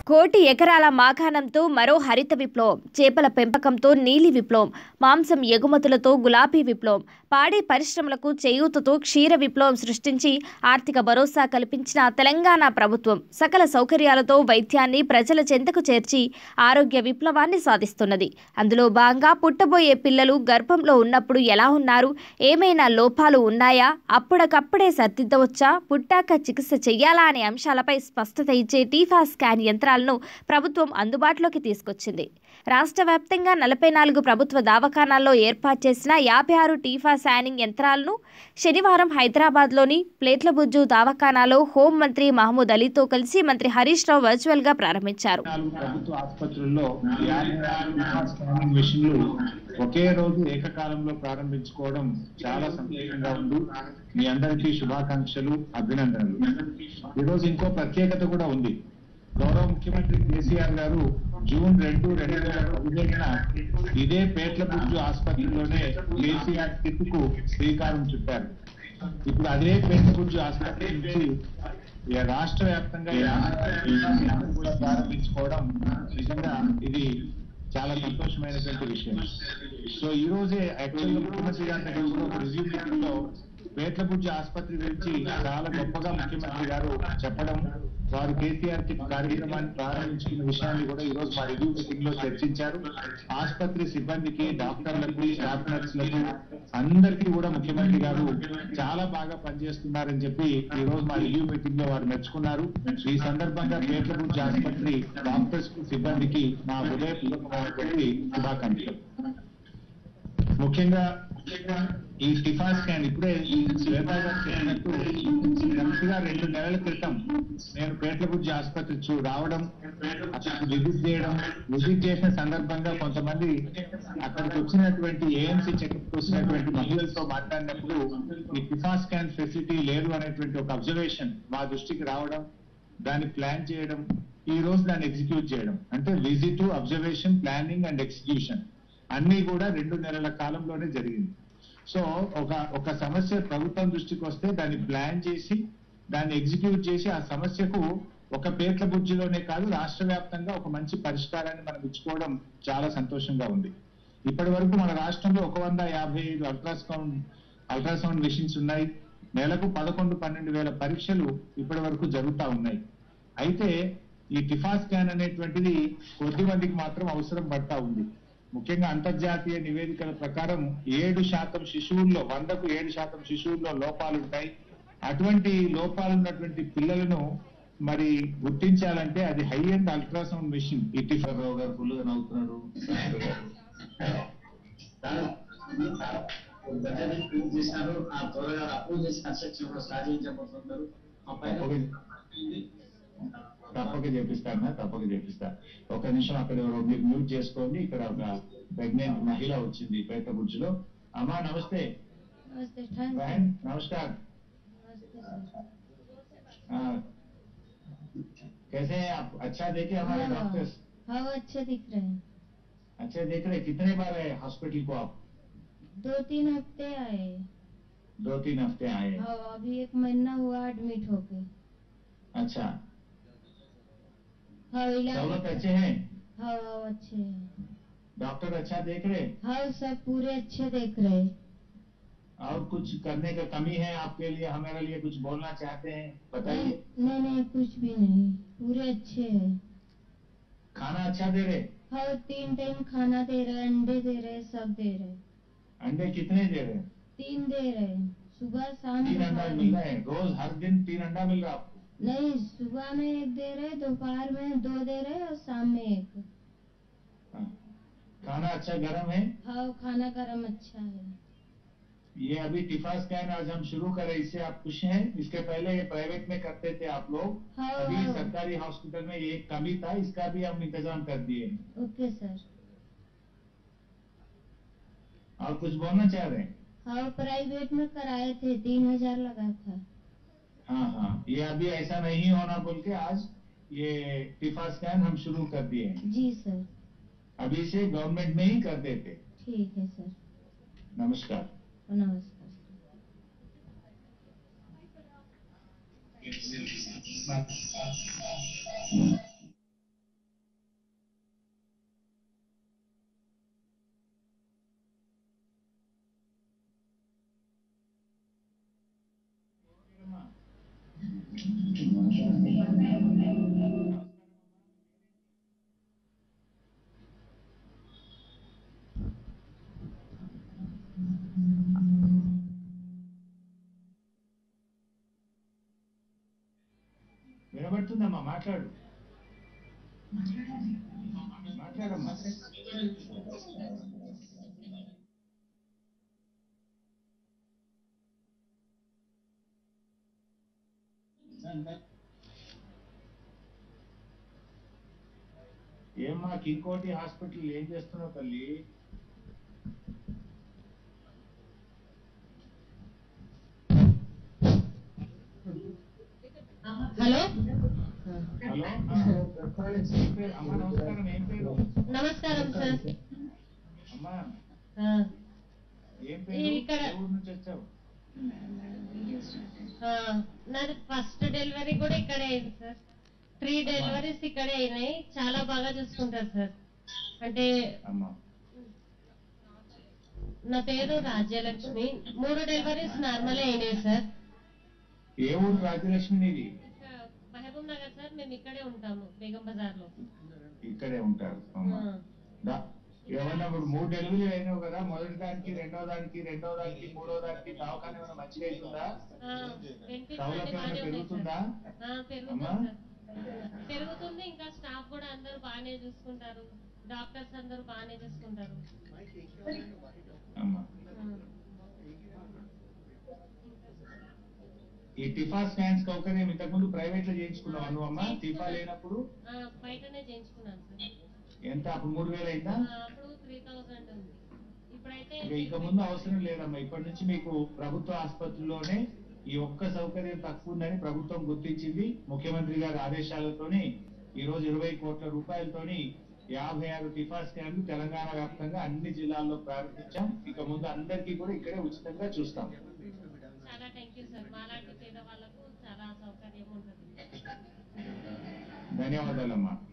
కోటి ఎకరాల మాగాణంతో మరో హరిత విప్లవం చేపల పెంపకంతో నీలి విప్లవం మాంసం ఎగుమతులతో గులాబీ విప్లవం పాడి పరిశ్రమలకు చేయూతతో క్షీర విప్లవం సృష్టించి ఆర్థిక భరోసా కల్పించిన తెలంగాణ ప్రభుత్వం సకల సౌకర్యాలతో వైద్యాన్ని ప్రజల చెంతకు చేర్చి ఆరోగ్య విప్లవాన్ని సాధిస్తున్నది అందులో భాగంగా పుట్టబోయే పిల్లలు గర్భంలో ఉన్నప్పుడు ఎలా ఉన్నారు ఏమైనా లోపాలు ఉన్నాయా అప్పటికప్పుడే సర్దిద్దవచ్చా పుట్టాక చికిత్స చెయ్యాలా అనే అంశాలపై స్పష్టత ఇచ్చే టీఫా స్కాన్ యంత్రాలను ప్రభుత్వం అందుబాటులోకి తీసుకొచ్చింది రాష్ట్ర వ్యాప్తంగా నలభై నాలుగు ప్రభుత్వ దవాఖానాల్లో ఏర్పాటు చేసిన యాభై ఆరు టీఫా స్కానింగ్ యంత్రాలను శనివారం హైదరాబాద్లోని ప్లేట్ల బుజ్జు దవాఖానాలో హోం మంత్రి మహమూద్ అలీతో కలిసి మంత్రి హరీష్ రావు వర్చువల్గా ప్రారంభించారు నాలుగు ప్రభుత్వ ఆసుపత్రుల్లో యాభై ఆరు టీకా స్కానింగ్ మిషన్లు ఒకే రోజు ఏకకాలంలో ప్రారంభించుకోవడం చాలా సంతోషంగా ఉంది మీ అందరికీ శుభాకాంక్షలు అభినందనలు ఈరోజు ఇంకో ప్రత్యేకత కూడా ఉంది గౌరవ ముఖ్యమంత్రి కేసీఆర్ గారు జూన్ రెండు రెండు వేల పదిహేడున ఇదే పేట్ల బుజ్జు ఆసుపత్రిలోనే కేసీఆర్ కిట్ కు శ్రీకారం చుట్టారు ఇప్పుడు అదే పేట్ల బుజ్జు ఆసుపత్రి నుంచి ఈ రాష్ట్ర వ్యాప్తంగా ఈ ఆసుపత్రి కూడా ప్రారంభించుకోవడం నిజంగా ఇది చాలా సంతోషమైనటువంటి విషయం సో ఈ రోజే యాక్చువల్గా ముఖ్యమంత్రి గారి దగ్గర కూడా ఒక రివ్యూ మీటింగ్ లో పేట్లబుజ్జి ఆసుపత్రి గురించి చాలా గొప్పగా ముఖ్యమంత్రి గారు చెప్పడం వారు కేసీఆర్ కిట్ కార్యక్రమాన్ని ప్రారంభించుకున్న విషయాన్ని కూడా ఈ రోజు మా రివ్యూ మీటింగ్ లో చర్చించారు ఆసుపత్రి సిబ్బందికి డాక్టర్లకు స్టాఫ్ నర్సులకు అందరికీ కూడా ముఖ్యమంత్రి గారు చాలా బాగా పనిచేస్తున్నారని చెప్పి ఈ రోజు మా రివ్యూ మీటింగ్ లో వారు మెచ్చుకున్నారు ఈ సందర్భంగా పేట్లబుజ్జి ఆసుపత్రి డాక్టర్స్ సిబ్బందికి నా హృదయపూర్వకమైనటువంటి శుభాకాంక్షలు ముఖ్యంగా ఈ టిఫా స్కాన్ ఇప్పుడే ఈ శ్వేత గారు చెప్పినట్టు కరెక్ట్గా రెండు నెలల క్రితం నేను పేట్లబుజ్జి ఆసుపత్రి చూ రావడం అక్కడికి విజిట్ చేయడం విజిట్ చేసిన సందర్భంగా కొంతమంది అక్కడికి వచ్చినటువంటి ఏఎంసీ చెకప్ వచ్చినటువంటి మహిళలతో మాట్లాడినప్పుడు ఈ టిఫా స్కాన్ ఫెసిలిటీ లేదు అనేటువంటి ఒక అబ్జర్వేషన్ మా దృష్టికి రావడం దాన్ని ప్లాన్ చేయడం ఈ రోజు దాన్ని ఎగ్జిక్యూట్ చేయడం అంటే visit observation planning and execution అన్ని కూడా రెండు నెలల కాలంలోనే జరిగింది సో ఒక ఒక సమస్య ప్రభుత్వం దృష్టికి వస్తే దాన్ని ప్లాన్ చేసి దాన్ని ఎగ్జిక్యూట్ చేసి ఆ సమస్యకు ఒక పేట్ల బుజ్జిలోనే కాదు రాష్ట్ర వ్యాప్తంగా ఒక మంచి పరిష్కారాన్ని మనం ఇచ్చుకోవడం చాలా సంతోషంగా ఉంది ఇప్పటి వరకు మన రాష్ట్రంలో ఒక వంద యాభై ఐదు అల్ట్రాసౌండ్ అల్ట్రాసౌండ్ మిషన్స్ ఉన్నాయి నెలకు పదకొండు పన్నెండు వేల పరీక్షలు ఇప్పటి వరకు జరుగుతా ఉన్నాయి అయితే ఈ టిఫా స్కాన్ అనేటువంటిది కొద్ది మందికి మాత్రం అవసరం పడతా ఉంది ముఖ్యంగా అంతర్జాతీయ నివేదికల ప్రకారం ఏడు శాతం శిశువుల్లో వందకు ఏడు శాతం శిశువుల్లో లోపాలు ఉంటాయి అటువంటి లోపాలు ఉన్నటువంటి పిల్లలను మరి గుర్తించాలంటే అది హై అండ్ అల్ట్రాసౌండ్ మిషన్ ఈ టిఫా రావు గారు ఫుల్గా నవ్వుతున్నారు బడ్జెట్ క్లీన్ చేశారు ఆ త్వరగా అప్రూవ్ చేసి కన్స్ట్రక్షన్ కూడా స్టార్ట్ చేయించబోతున్నారు ఆ పైన తప్పక చేపిస్తాను తప్పక చేపిస్తా ఒక నిమిషం అక్కడ ఎవరో మీరు మ్యూట్ చేసుకోండి ఇక్కడ ఒక ప్రెగ్నెంట్ మహిళ వచ్చింది పేట బుజ్జిలో అమ్మా నమస్తే नमस्ते ठान बहन नमस्कार नमस्ते सर हाँ, कैसे हैं आप अच्छा देखे हमारे हाँ। डॉक्टर्स हाँ वो अच्छे दिख रहे हैं अच्छे देख रहे कितने बार आए हॉस्पिटल को आप दो तीन हफ्ते आए दो तीन हफ्ते आए हाँ अभी एक महीना हुआ एडमिट होके अच्छा हाँ सहूलत इलाज अच्छे हैं हाँ हाँ अच्छे हैं डॉक्टर अच्छा देख रहे हाँ सब पूरे अच्छे देख रहे हैं और कुछ करने का कमी है आपके लिए हमारे लिए कुछ बोलना चाहते हैं बताइए नहीं नहीं नहीं कुछ भी नहीं पूरे अच्छे हैं खाना अच्छा दे रहे हाँ तीन टाइम खाना दे रहे हैं अंडे दे रहे हैं सब दे रहे हैं अंडे कितने दे रहे तीन दे रहे हैं सुबह शाम तीन अंडा दोपहर मिल में। रहे हैं रोज हर दिन तीन अंडा मिल रहा है आपको नहीं सुबह में एक दे रहे दोपहर में दो दे रहे और शाम में एक हाँ। खाना अच्छा गर्म है हाँ खाना गरम अच्छा है ये अभी टिफा स्कैन आज हम शुरू कर रहे हैं इससे आप खुश हैं इसके पहले ये प्राइवेट में करते थे आप लोग हाँ अभी हाँ सरकारी हॉस्पिटल में ये एक कमी था इसका भी हम इंतजाम कर दिए हैं। ओके सर और कुछ बोलना चाह रहे हैं हाँ प्राइवेट में कराए थे तीन हजार लगा था हाँ हाँ ये अभी ऐसा नहीं होना बोल के आज ये टिफा स्कैन हम शुरू कर दिए हैं जी सर अभी से गवर्नमेंट में ही कर देते ठीक है सर नमस्कार नमस्कार వినబడుతుందమ్మా మాట్లాడు మాట్లాడమ్మా ఏమ్మా కింకోటి హాస్పిటల్ ఏం చేస్తున్నావు తల్లి హలో హలో ఆ, ఏం పేరు? అమ్మా నమస్కారం ఏం పేరు నమస్కారం సార్ అమ్మా ఆ, ఏం పేరు ఇక్కడ. ఏ ఊరు నుంచి వచ్చావు ఆ, నాది ఫస్ట్ డెలివరీ కూడా ఇక్కడే అయింది సార్ త్రీ డెలివరీస్ ఇక్కడే అయినాయి చాలా బాగా చూసుకుంటారు సార్ అంటే అమ్మా నా పేరు రాజ్యలక్ష్మి మూడు డెలివరీస్ నార్మల్ అయినాయి సార్ ఏ ఊరు రాజ్యలక్ష్మి నీది ఇంకా మహబూబ్ నగర్ సార్ మేము ఇక్కడే ఉంటాము బేగం బజార్ లో ఇక్కడే ఉంటారు అమ్మా దా- ఏమన్నా ఇప్పుడు మూడు డెలివరీ అయినావు కదా మొదటి దానికి రెండో దానికి రెండో దానికి మూడో దానికి దవాఖాన ఏమైనా మంచిగా అవుతుందా బెనిఫిట్స్ సౌలభ్యం అన్ని ఏమైనా బాగానే ఉన్నాయి పెరుగుతుందా సార్ ఆ, పెరుగుతుంది అమ్మా? సార్ పెరుగుతుంది ఇంకా స్టాఫ్ కూడా అందరూ బాగానే చూసుకుంటారు డాక్టర్స్ అందరూ బాగానే చూసుకుంటారు అమ్మా ఆ. ఈ టిఫా స్కాన్స్ సౌకర్యం ఇంతకుముందు ప్రైవేట్ లో చేయించుకున్నావు నువ్వు అమ్మా టిఫా లేనప్పుడు ఆ, బయటనే చేయించుకున్నాను సార్ ఎంత అప్పుడు మూడు వేలు అయిందా ఆ, అప్పుడు త్రీ థౌజండ్ ఉంది ఇప్పుడైతే ఇక ఇక ముందు అవసరం లేదమ్మా ఇప్పటి నుంచి మీకు ప్రభుత్వ ఆసుపత్రుల్లోనే ఈ ఒక్క సౌకర్యం తక్కువ ఉందని ప్రభుత్వం గుర్తించింది ముఖ్యమంత్రి గారి ఆదేశాలతోని ఈ రోజు ఇరవై కోట్ల రూపాయలతోని యాభై ఆరు టిఫా స్కాన్లు తెలంగాణ వ్యాప్తంగా అన్ని జిల్లాల్లో ప్రారంభించాం ఇక ముందు అందరికీ కూడా ఇక్కడే ఉచితంగా చూస్తాం చాలా థ్యాంక్ యూ సార్ మాలాంటి పేద వాళ్ళకు చాలా సౌకర్యం ఉంటుంది ధన్యవాదాలమ్మా